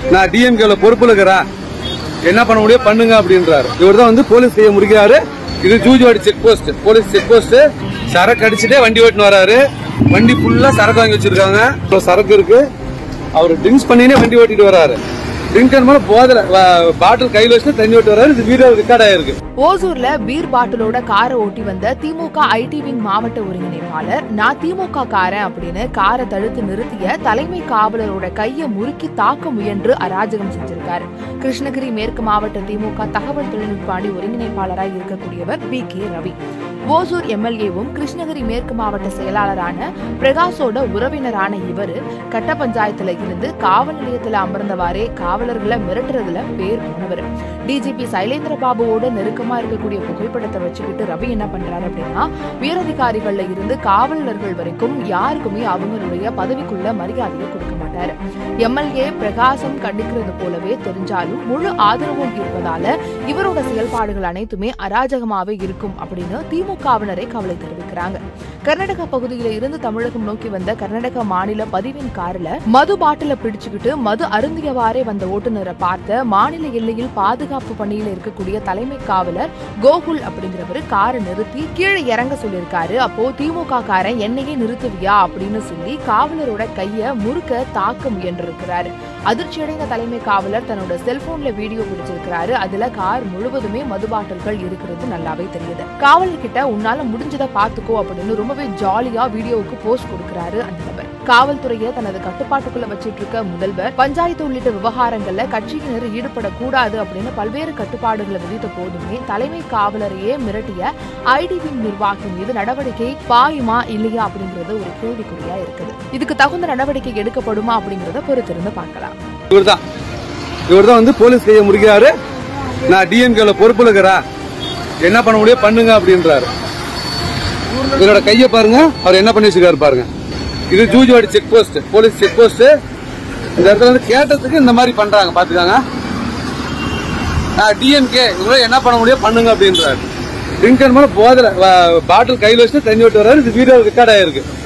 நான் டிஎம்கேல பொறுப்புல இருக்கிறேன் என்ன பண்ண முடியும் பண்ணுங்க அப்படின்றாரு இவர் தான் வந்து போலீஸ் கையை முடிக்கிறாரு இது Jujuvadi check post police check post சரக்கு அடிச்சுட்டே வண்டி ஓட்டின்னு வராரு வண்டி ஃபுல்லா சரக்கு வாங்கி வச்சிருக்காங்க இவ்வளவு சரக்கு இருக்கு அவர் ட்ரிங்க்ஸ் பண்ணினே வண்டி ஓட்டிட்டு வராரு ட்ரிங்க் மேல போதல பாட்டில் கையில வச்சு தண்ணி ஓட்டி வராரு இது வீடியோ ரெக்கார்ட் ஆயிருக்கு ஓசூர்ல பீர் பாட்டிலோட காரை ஓட்டி வந்த திமுக ஐடி விங் மாவட்ட ஒருங்கிணைப்பாளர் நான் திமுக காரன் அப்படின்னு காரை தடுத்து நிறுத்திய தலைமை காவலரோட கையை முறுக்கி தாக்க முயன்று அராஜகம் செஞ்சிருக்காரு கிருஷ்ணகிரி மேற்கு மாவட்ட திமுக தகவல் தொழில்நுட்ப அணி ஒருங்கிணைப்பாளராய் இருக்கக்கூடியவர் பி கே ரவி ஓசூர் எம்எல்ஏவும் கிருஷ்ணகிரி மேற்கு மாவட்ட செயலாளரான பிரகாஷோட உறவினரான இவர் கட்ட பஞ்சாயத்துல இருந்து காவல் நிலையத்துல அமர்ந்தவாறே காவலர்களை மிரட்டுறதுல பேர் போனவர் டிஜிபி சைலேந்திர பாபுவோட நெருக்கமா இருக்கக்கூடிய புகைப்படத்தை வச்சுக்கிட்டு ரவி என்ன பண்றாரு அப்படின்னா உயரதிகாரிகள்ல இருந்து காவலர்கள் வரைக்கும் யாருக்குமே அவங்களுடைய பதவிக்குள்ள மரியாதையை கொடுக்க மாட்டாரு எம்எல்ஏ பிரகாசம் கண்டிக்கிறது போலவே தெரிஞ்சாலும் முழு ஆதரவும் இருப்பதால இவரோட செயல்பாடுகள் அனைத்துமே அராஜகமாவே இருக்கும் அப்படின்னு திமுகவினரே கவலை தெரிவிக்கிறாங்க கர்நாடக பகுதியில இருந்து தமிழகம் நோக்கி வந்த கர்நாடக மாநில பதிவின் கார்ல மது பாட்டில பிடிச்சுக்கிட்டு மது அருந்தியவாறே வந்த ஓட்டுநரை பார்த்த மாநில எல்லையில் பாதுகாப்பு பணியில இருக்கக்கூடிய தலைமை காவலர் கோகுல் அப்படிங்கிறவரு காரை நிறுத்தி கீழே இறங்க சொல்லியிருக்காரு அப்போ திமுக காரன் என்னையே நிறுத்துவியா அப்படின்னு சொல்லி காவலரோட கைய முறுக்க தாக்க முயன்றிருக்கிறாரு அதிர்ச்சியடைந்த தலைமை காவலர் தன்னோட செல்போன்ல வீடியோ பிடிச்சிருக்கிறாரு அதுல கார் முழுவதுமே மது பாட்டில்கள் இருக்கிறது நல்லாவே தெரியுது காவலர்கிட்ட உன்னால முடிஞ்சதை பாத்துக்கோ அப்படின்னு ரொம்பவே ஜாலியா வீடியோவுக்கு போஸ்ட் கொடுக்கிறாரு அந்த நபர் காவல்துறையை தனது கட்டுப்பாட்டுக்குள்ள வச்சிட்டு இருக்க முதல்வர் பஞ்சாயத்து உள்ளிட்ட விவகாரங்கள்ல கட்சியினர் ஈடுபடக்கூடாது அப்படின்னு பல்வேறு கட்டுப்பாடுகளை விதித்த போதுமே தலைமை காவலரையே மிரட்டிய ஐடிபி நிர்வாகி மீது நடவடிக்கை பாயுமா இல்லையா அப்படிங்கறது ஒரு கேள்விக்குறியா இருக்குது இதுக்கு தகுந்த நடவடிக்கை எடுக்கப்படுமா அப்படிங்கறத பொறுத்திருந்து பார்க்கலாம் இவர் தான் இவர் தான் வந்து போலீஸ் கையை முடிக்கிறாரு நான் டிஎம்கேல பொறுப்புல இருக்கிறேன் என்ன பண்ண முடியும் பண்ணுங்க அப்படின்றாரு இவரோட கையை பாருங்க அவர் என்ன பண்ணி வச்சிருக்காரு பாருங்க இது Jujuvadi check post police check post இந்த இடத்துல வந்து கேட்டதுக்கு இந்த மாதிரி பண்றாங்க பாத்துக்காங்க நான் டிஎம்கே இவங்க என்ன பண்ண முடியும் பண்ணுங்க அப்படின்றாரு ட்ரிங்க் மேல போதல பாட்டில் கையில வச்சு தண்ணி ஓட்டி வராரு இது வீடியோ ரெக்கார்ட் ஆயிருக்கு